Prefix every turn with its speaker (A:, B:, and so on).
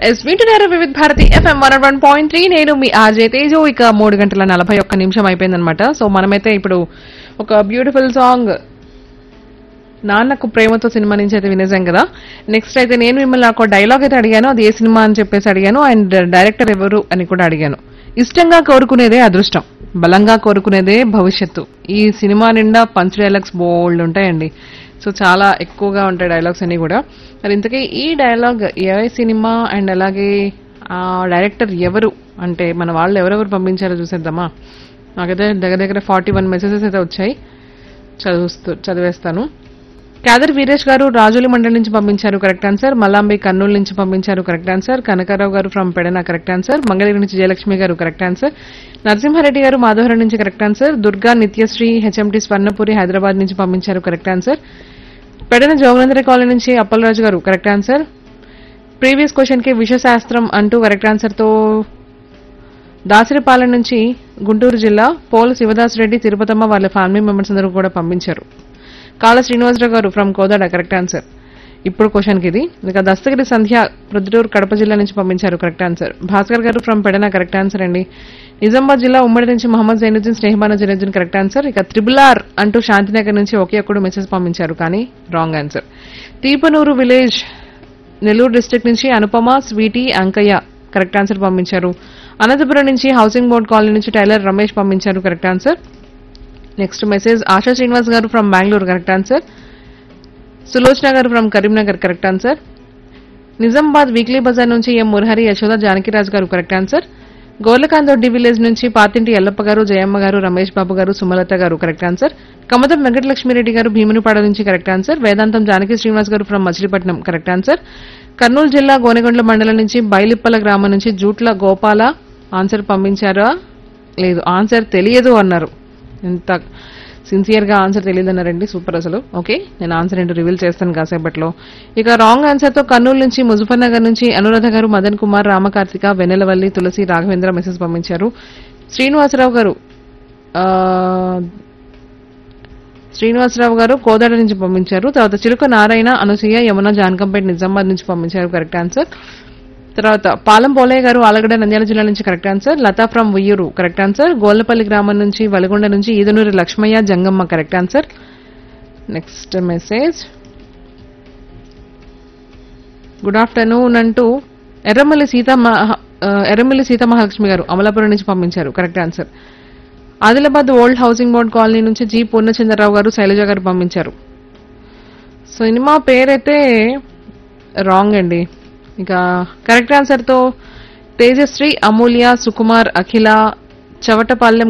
A: yes వింటున్నారు Vividh Bharati FM one one point three నేను మీ ఆర్జే తేజు ఇక మూడు గంటల నలభై ఒక్క నిమిషం అయిపోయిందనమాట సో మనమైతే ఇప్పుడు ఒక బ్యూటిఫుల్ సాంగ్ నాన్నకు ప్రేమతో సినిమా నుంచి అయితే వినేసాం కదా నెక్స్ట్ అయితే నేను మిమ్మల్ని ఒక డైలాగ్ అయితే అడిగాను అది ఏ సినిమా అని చెప్పేసి అడిగాను అండ్ డైరెక్టర్ ఎవరు అని కూడా అడిగాను ఇష్టంగా కోరుకునేదే అదృష్టం బలంగా కోరుకునేదే భవిష్యత్తు ఈ సినిమా నిండా పంచ్ డైలాగ్స్ బోల్డ్ ఉంటాయండి సో చాలా ఎక్కువగా ఉంటాయి డైలాగ్స్ అన్ని కూడా మరి ఇంతకీ ఈ డైలాగ్ ఏ సినిమా అండ్ అలాగే ఆ డైరెక్టర్ ఎవరు అంటే మన వాళ్ళు ఎవరెవరు పంపించారో చూసేద్దామా నాకైతే దగ్గర దగ్గర ఫార్టీ వన్ మెసేజెస్ అయితే వచ్చాయి చదువుస్తూ చదివేస్తాను క్యాదర్ వీరేష్ గారు రాజుల మండలి నుంచి పంపించారు కరెక్ట్ ఆన్సర్ మల్లాంబి కర్నూలు నుంచి పంపించారు correct answer Kanakarao garu from Pedana correct answer Mangalagiri నుంచి జయలక్ష్మి గారు కరెక్ట్ ఆన్సర్ నరసింహారెడ్డి గారు మాధవరం నుంచి correct answer Durga Nityasri HMT Swarnapuri Hyderabad నుంచి పంపించారు correct answer Pedana Joganendra colony నుంచి అప్పలరాజు గారు కరెక్ట్ ఆన్సర్ ప్రీవియస్ క్వశ్చన్ కి విషశాస్త్రం అంటూ కరెక్ట్ ఆన్సర్ తో దాసరిపాలెం నుంచి గుంటూరు జిల్లా పోల శివదాస్ రెడ్డి తిరుపతమ్మ వాళ్ళ ఫ్యామిలీ మెంబర్స్ అందరూ కూడా పంపించారు Kala Srinivasarao garu from Kodad correct answer ఇప్పుడు క్వశ్చన్ కి ఇది ఇక దస్తగిరి సంధ్య ప్రొద్దుటూరు కడప జిల్లా నుంచి పంపించారు కరెక్ట్ ఆన్సర్ భాస్కర్ గారు ఫ్రమ్ పెడన కరెక్ట్ ఆన్సర్ అండి నిజామాబాద్ జిల్లా ఉమ్మడి నుంచి మహమ్మద్ జైనుద్దీన్ స్నేహబాను జైనుద్దీన్ కరెక్ట్ ఆన్సర్ ఇక త్రిబుల్ ఆర్ అంటూ శాంతినగర్ నుంచి ఒకే ఒక్కడు మెసేజ్ పంపించారు కానీ wrong answer Teepanuru village Nellore district నుంచి Anupama Sweety Ankaiah correct answer పంపించారు అనంతపురం నుంచి హౌసింగ్ బోర్డ్ కాలనీ నుంచి టైలర్ రమేష్ పంపించారు correct answer next message Asha Srinivas garu from Bengaluru correct answer Sulochana garu from Karimnagar correct answer Nizamabad weekly bazaar నుంచి ఎం మురహరి యశోద జానకిరాజ్ గారు కరెక్ట్ ఆన్సర్ గోర్లకాందొడ్డి విలేజ్ నుంచి పాతింటి ఎల్లప్ప గారు జయమ్మ గారు రమేష్ బాబు గారు సుమలత గారు కరెక్ట్ ఆన్సర్ కమతం వెంకటలక్ష్మిరెడ్డి గారు భీమునిపాడ నుంచి కరెక్ట్ ఆన్సర్ వేదాంతం Janaki Srinivas garu from Machilipatnam correct answer Kurnool జిల్లా గోనెగొండ్ల మండలం నుంచి బైలిప్పల గ్రామం నుంచి జూట్ల గోపాల ఆన్సర్ పంపించారా లేదు ఆన్సర్ తెలియదు అన్నారు ఎంత సిన్సియర్ గా ఆన్సర్ తెలియదు అన్నారండి సూపర్ అసలు ఓకే నేను ఆన్సర్ ఏంటో రివీల్ చేస్తాను కాసేపట్లో ఇక రాంగ్ ఆన్సర్ తో కర్నూలు నుంచి ముజఫర్ నగర్ నుంచి అనురాధ గారు మదన్ కుమార్ రామకార్తిక వెన్నెలవల్లి తులసి రాఘవేంద్ర మెసేజ్ పంపించారు శ్రీనివాసరావు గారు ఆ, శ్రీనివాసరావు గారు కోదాడ నుంచి పంపించారు తర్వాత చిలుక నారాయణ అనసూయ యమున జానకంపేట నిజామాబాద్ నుంచి పంపించారు కరెక్ట్ ఆన్సర్ తర్వాత పాలం పోలయ్య గారు ఆలగడ్డ నంద్యాల జిల్లా నుంచి correct answer Latha from Uyyuru correct answer Gollapalli గ్రామం నుంచి వలగొండ నుంచి Edanuri Lakshmaiah Jangamma correct answer next message good afternoon అంటూ ఎర్రమల్లి సీతమ్మ ఆ, ఎర్రమల్లి సీతమహాలక్ష్మి గారు అమలాపురం నుంచి పంపించారు correct answer Adilabad old housing board colony నుంచి జి పూర్ణచంద్రరావు గారు శైలజ గారు పంపించారు సినిమా పేరైతే రాంగ్ అండి ఇక కరెక్ట్ ఆన్సర్ తో తేజశ్రీ అమూల్య సుకుమార్ అఖిల చవటపాలెం